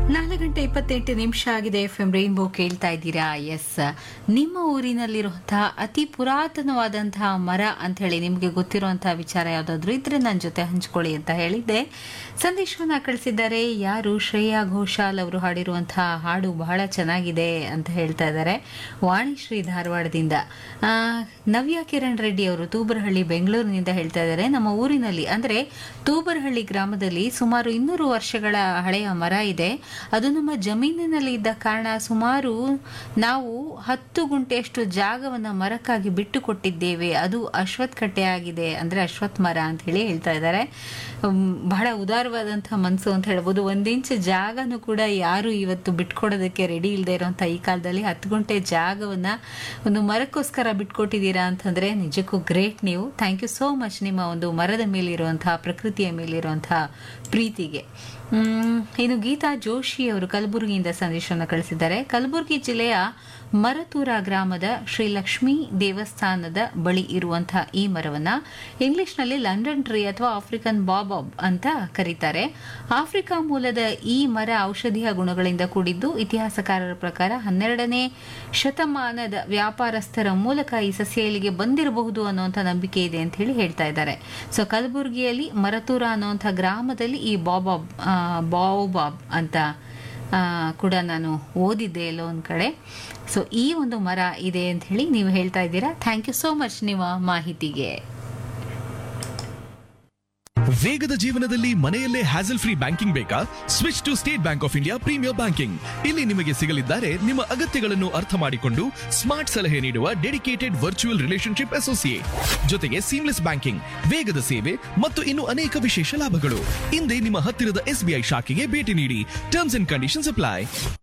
ನಾಲ್ಕು ಗಂಟೆ ಇಪ್ಪತ್ತೆಂಟು ನಿಮಿಷ ಆಗಿದೆ ಎಫ್ ಎಂ ರೈನ್ಬೋ ಕೇಳ್ತಾ ಇದ್ದೀರಾ ಎಸ್ ನಿಮ್ಮ ಊರಿನಲ್ಲಿರುವಂತಹ ಅತಿ ಪುರಾತನವಾದಂತಹ ಮರ ಅಂತ ಹೇಳಿ ನಿಮಗೆ ಗೊತ್ತಿರುವಂತಹ ವಿಚಾರ ಯಾವುದಾದ್ರೂ ಇದ್ರೆ ನನ್ನ ಜೊತೆ ಹಂಚ್ಕೊಳ್ಳಿ ಅಂತ ಹೇಳಿದ್ದೆ ಸಂದೇಶವನ್ನ ಕಳಿಸಿದ್ದಾರೆ ಯಾರು ಶ್ರೇಯಾ ಘೋಷಾಲ್ ಅವರು ಹಾಡಿರುವಂತಹ ಹಾಡು ಬಹಳ ಚೆನ್ನಾಗಿದೆ ಅಂತ ಹೇಳ್ತಾ ಇದ್ದಾರೆ ವಾಣಿಶ್ರೀ ಧಾರವಾಡದಿಂದ ಆ, ನವ್ಯ ಕಿರಣ್ ರೆಡ್ಡಿ ಅವರು ತೂಬರಹಳ್ಳಿ ಬೆಂಗಳೂರಿನಿಂದ ಹೇಳ್ತಾ ಇದ್ದಾರೆ ನಮ್ಮ ಊರಿನಲ್ಲಿ ಅಂದ್ರೆ ತೂಬರಹಳ್ಳಿ ಗ್ರಾಮದಲ್ಲಿ ಸುಮಾರು ಇನ್ನೂರು ವರ್ಷಗಳ ಹಳೆಯ ಮರ ಇದೆ ಅದು ನಮ್ಮ ಜಮೀನಿನಲ್ಲಿ ಇದ್ದ ಕಾರಣ ಸುಮಾರು ನಾವು ಹತ್ತು ಗುಂಟೆಯಷ್ಟು ಜಾಗವನ್ನ ಮರಕ್ಕಾಗಿ ಬಿಟ್ಟು ಕೊಟ್ಟಿದ್ದೇವೆ ಅದು ಅಶ್ವತ್ ಕಟ್ಟೆ ಆಗಿದೆ ಅಂದ್ರೆ ಅಶ್ವತ್ ಮರ ಅಂತ ಹೇಳಿ ಹೇಳ್ತಾ ಇದ್ದಾರೆ ಹ್ಮ್, ಬಹಳ ಉದಾರವಾದಂತಹ ಮನಸ್ಸು ಅಂತ ಹೇಳ್ಬೋದು ಒಂದ್ ಇಂಚ್ ಜಾಗನೂ ಕೂಡ ಯಾರು ಇವತ್ತು ಬಿಟ್ಕೊಡೋದಕ್ಕೆ ರೆಡಿ ಇಲ್ಲದೆ ಇರುವಂತಹ ಈ ಕಾಲದಲ್ಲಿ ಹತ್ತು ಗುಂಟೆ ಜಾಗವನ್ನ ಒಂದು ಮರಕ್ಕೋಸ್ಕರ ಬಿಟ್ಕೊಟ್ಟಿದ್ದೀರಾ ಅಂತಂದ್ರೆ ನಿಜಕ್ಕೂ ಗ್ರೇಟ್ ನೀವು ಥ್ಯಾಂಕ್ ಯು ಸೋ ಮಚ್ ನಿಮ್ಮ ಒಂದು ಮರದ ಮೇಲಿರುವಂತಹ ಪ್ರಕೃತಿಯ ಮೇಲಿರುವಂತಹ ಪ್ರೀತಿಗೆ ಮ್, ಇನ್ನು ಗೀತಾ ಜೋಶಿ ಅವರು ಕಲಬುರಗಿಯಿಂದ ಸಂದೇಶವನ್ನು ಕಳಿಸಿದ್ದಾರೆ ಕಲಬುರಗಿ ಜಿಲ್ಲೆಯ ಮರತೂರ ಗ್ರಾಮದ ಶ್ರೀ ಲಕ್ಷ್ಮೀ ದೇವಸ್ಥಾನದ ಬಳಿ ಇರುವಂತಹ ಈ ಮರವನ್ನ ಇಂಗ್ಲಿಷ್ನಲ್ಲಿ ಲಂಡನ್ ಟ್ರೀ ಅಥವಾ ಆಫ್ರಿಕನ್ ಬಾಬಾಬ್ ಅಂತ ಕರೀತಾರೆ ಆಫ್ರಿಕಾ ಮೂಲದ ಈ ಮರ ಔಷಧೀಯ ಗುಣಗಳಿಂದ ಕೂಡಿದ್ದು ಇತಿಹಾಸಕಾರರ ಪ್ರಕಾರ ಹನ್ನೆರಡನೇ ಶತಮಾನದ ವ್ಯಾಪಾರಸ್ಥರ ಮೂಲಕ ಈ ಸಸ್ಯ ಇಲ್ಲಿಗೆ ಬಂದಿರಬಹುದು ಅನ್ನುವಂಥ ನಂಬಿಕೆ ಇದೆ ಅಂತ ಹೇಳಿ ಹೇಳ್ತಾ ಇದ್ದಾರೆ ಸೊ ಕಲಬುರಗಿಯಲ್ಲಿ ಮರತೂರ ಅನ್ನುವಂಥ ಗ್ರಾಮದಲ್ಲಿ ಈ ಬಾಬಾಬ್ ಆ, ಬಾओबाಬ್ ಅಂತ ಆ, ಕೂಡ ನಾನು ಓದಿದ್ದೆ ಎಲ್ಲೋ ಒಂದು ಕಡೆ ಸೊ ಈ ಒಂದು ಮರ ಇದೆ ಅಂತ ಹೇಳಿ ನೀವು ಹೇಳ್ತಾ ಇದ್ದೀರಾ ಥ್ಯಾಂಕ್ ಯು ಸೋ ಮಚ್ ನಿಮ್ಮ ಮಾಹಿತಿಗೆ ವೇಗದ ಜೀವನದಲ್ಲಿ ಮನೆಯಲ್ಲೇ ಹ್ಯಾಸಲ್ ಫ್ರೀ ಬ್ಯಾಂಕಿಂಗ್ ಬೇಕಾ switch to State Bank of India premier banking ಇಲ್ಲಿ ನಿಮಗೆ ಸಿಗಲಿದ್ದಾರೆ ನಿಮ್ಮ ಅಗತ್ಯಗಳನ್ನು ಅರ್ಥ ಮಾಡಿಕೊಂಡು ಸ್ಮಾರ್ಟ್ ಸಲಹೆ ನೀಡುವ ಡೆಡಿಕೇಟೆಡ್ ವರ್ಚುವಲ್ ರಿಲೇಶನ್ಶಿಪ್ ಅಸೋಸಿಯೇಟ್ ಜೊತೆಗೆ ಸೀಮ್ಲೆಸ್ ಬ್ಯಾಂಕಿಂಗ್ ವೇಗದ ಸೇವೆ ಮತ್ತು ಇನ್ನು ಅನೇಕ ವಿಶೇಷ ಲಾಭಗಳು ಹಿಂದೆ ನಿಮ್ಮ ಹತ್ತಿರದ ಎಸ್ಬಿಐ ಶಾಖೆಗೆ ಭೇಟಿ ನೀಡಿ ಟರ್ಮ್ಸ್ ಅಂಡ್ ಕಂಡೀಷನ್ಸ್ ಅಪ್ಲೈ